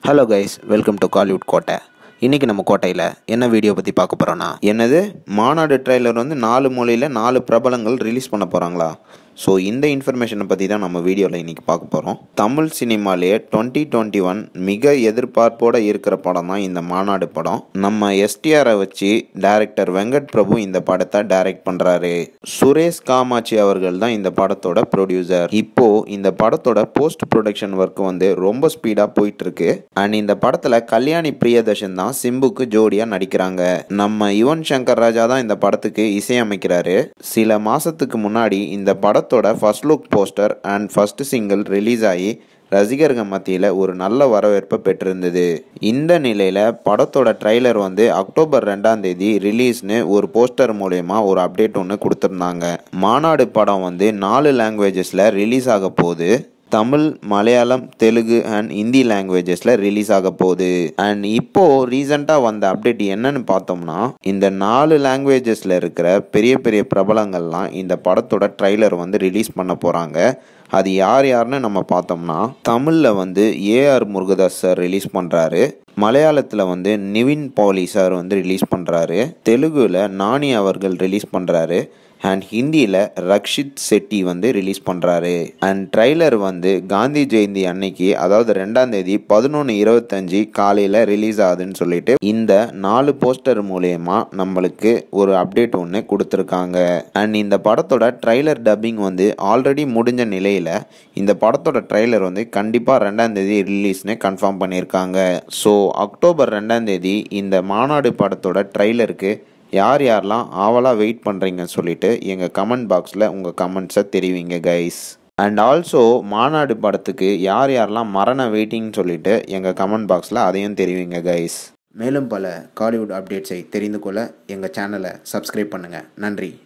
hello guys welcome to Kollywood Kottai இன்றைக்கி நம்ம கோட்டையில் என்ன வீடியோ பற்றி பார்க்க போகிறோன்னா என்னது மாநாடு ட்ரெய்லர் வந்து நாலு மொழியில் நாலு பிரபலங்கள் ரிலீஸ் பண்ண போகிறாங்களா ஸோ இந்த இன்ஃபர்மேஷனை பற்றி தான் நம்ம வீடியோவில் இன்றைக்கி பார்க்க போகிறோம் தமிழ் சினிமாலேயே டுவெண்ட்டி டுவெண்ட்டி ஒன் மிக எதிர்பார்ப்போடு இருக்கிற படம் தான் இந்த மாநாடு படம் நம்ம எஸ்டிஆரை வச்சு டைரக்டர் வெங்கட் பிரபு இந்த படத்தை டைரக்ட் பண்ணுறாரு சுரேஷ் காமாட்சி அவர்கள் தான் இந்த படத்தோட ப்ரொடியூசர் இப்போ இந்த படத்தோட போஸ்ட் ப்ரொடக்ஷன் ஒர்க் வந்து ரொம்ப ஸ்பீடாக போயிட்டு இருக்கு அண்ட் இந்த படத்தில் கல்யாணி பிரியதர்ஷன் தான் சிம்புக்கு ஜோடியாக நடிக்கிறாங்க நம்ம யுவன் சங்கர் ராஜா தான் இந்த படத்துக்கு இசையமைக்கிறாரு சில மாசத்துக்கு முன்னாடி இந்த படத்தோட first look poster and first single release ஆகி ரசிகர்கள் மத்தியில் ஒரு நல்ல வரவேற்பை பெற்றிருந்தது இந்த நிலையில் படத்தோட ட்ரைலர் வந்து அக்டோபர் ரெண்டாம் தேதி ரிலீஸ்னு ஒரு போஸ்டர் மூலயமா ஒரு அப்டேட் ஒன்று கொடுத்துருந்தாங்க மாநாடு படம் வந்து நாலு லாங்குவேஜஸில் ரிலீஸ் ஆக போகுது தமிழ் மலையாளம் தெலுங்கு அண்ட் ஹிந்தி லாங்குவேஜஸில் ரிலீஸ் ஆக போகுது அண்ட் இப்போ ரீசெண்டாக வந்த அப்டேட் என்னன்னு பார்த்தோம்னா இந்த நாலு லாங்குவேஜஸில் இருக்கிற பெரிய பெரிய பிரபலங்கள்லாம் இந்த படத்தோட ட்ரைலர் வந்து ரிலீஸ் பண்ண போகிறாங்க அது யார் யாருன்னு நம்ம பார்த்தோம்னா தமிழில் வந்து ஏஆர் முருகதாஸ் சார் ரிலீஸ் பண்ணுறாரு மலையாளத்தில் வந்து நிவின் பாலி சார் வந்து ரிலீஸ் பண்ணுறாரு தெலுங்குல நானி அவர்கள் ரிலீஸ் பண்ணுறாரு அண்ட் ஹிந்தியில் ரக்ஷித் செட்டி வந்து ரிலீஸ் பண்ணுறாரு அண்ட் ட்ரைலர் வந்து காந்தி ஜெயந்தி அன்னைக்கு அதாவது ரெண்டாம் தேதி பதினொன்று இருபத்தஞ்சி காலையில் ரிலீஸ் ஆகுதுன்னு சொல்லிட்டு இந்த நாலு போஸ்டர் மூலயமா நம்மளுக்கு ஒரு அப்டேட் ஒன்று கொடுத்துருக்காங்க அண்ட் இந்த படத்தோட ட்ரைலர் டப்பிங் வந்து ஆல்ரெடி முடிஞ்ச நிலையில் இந்த படத்தோட ட்ரைலர் வந்து கண்டிப்பாக ரெண்டாம் தேதி ரிலீஸ்னு கன்ஃபார்ம் பண்ணியிருக்காங்க ஸோ அக்டோபர் ரெண்டாம் தேதி இந்த மாநாடு படத்தோட ட்ரைலருக்கு யார் யாரெல்லாம் ஆவலாக வெயிட் பண்ணுறீங்கன்னு சொல்லிட்டு எங்கள் கமெண்ட் பாக்ஸில் உங்கள் கமெண்ட்ஸை தெரிவிங்க கைஸ் அண்ட் ஆல்சோ மாநாடு படத்துக்கு யார் யாரெல்லாம் மரண வெயிட்டிங்னு சொல்லிட்டு எங்கள் கமெண்ட் பாக்ஸில் அதையும் தெரிவிங்க கைஸ் மேலும் பல காலிவுட் அப்டேட்ஸை தெரிந்து கொள்ள எங்கள் சேனலை சப்ஸ்கிரைப் பண்ணுங்கள் நன்றி